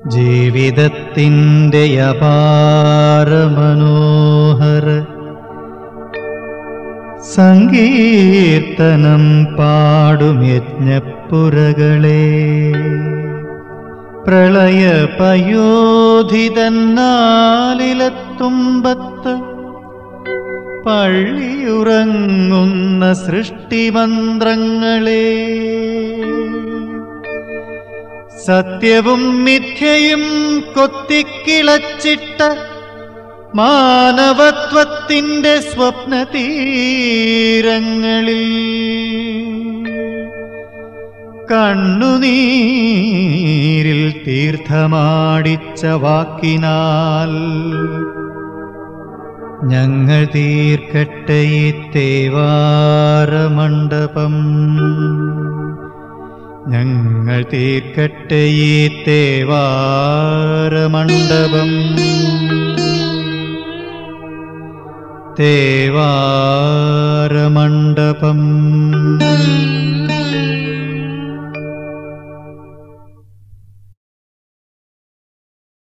ജീവിതത്തിൻ്റെ അപാര മനോഹര സങ്കീർത്തനം പാടും യജ്ഞപ്പുരകളെ പ്രളയപയോധിതന്നാലിലത്തുമ്പത്ത് പള്ളിയുറങ്ങുന്ന സൃഷ്ടിമന്ത്രങ്ങളെ സത്യവും മിഥ്യയും കൊത്തിക്കിളച്ചിട്ട മാനവത്വത്തിൻ്റെ സ്വപ്നതീരങ്ങളിൽ കണ്ണുനീരിൽ തീർത്ഥമാടിച്ച വാക്കിനാൽ ഞങ്ങൾ തീർക്കട്ടെ ഈ തേവാരമണ്ഡപം ഞങ്ങൾ തീർക്കട്ടെ ഈ തേവാരമണ്ഡപം തേവാരമണ്ഡപം